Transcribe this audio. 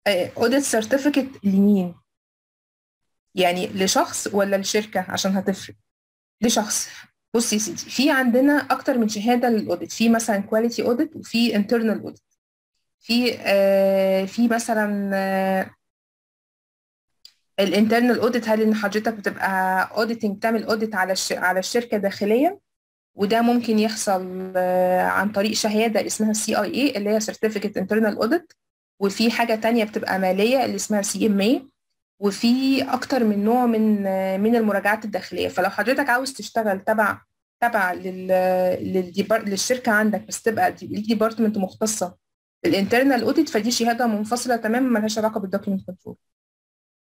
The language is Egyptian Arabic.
اوديت سيرتيفيكت لمين يعني لشخص ولا لشركه عشان هتفرق لشخص بص يا سيدي في عندنا اكتر من شهاده للاوديت في مثلا كواليتي اوديت وفي انترنال اوديت في آه في مثلا آه الانترنال اوديت هل ان حضرتك بتبقى اوديتنج تعمل اوديت على الش... على الشركه داخليا وده ممكن يحصل آه عن طريق شهاده اسمها سي اي اي اللي هي سيرتيفيكت انترنال اوديت وفي حاجه تانية بتبقى ماليه اللي اسمها سي ام اي وفي اكتر من نوع من من المراجعات الداخليه فلو حضرتك عاوز تشتغل تبع تبع لل للديبار... للشركه عندك بس تبقى ليك ديبارتمنت مختصه بالانترنال اوديت فدي شهاده منفصله تماما مالهاش علاقه بالدوكيمنت كنترول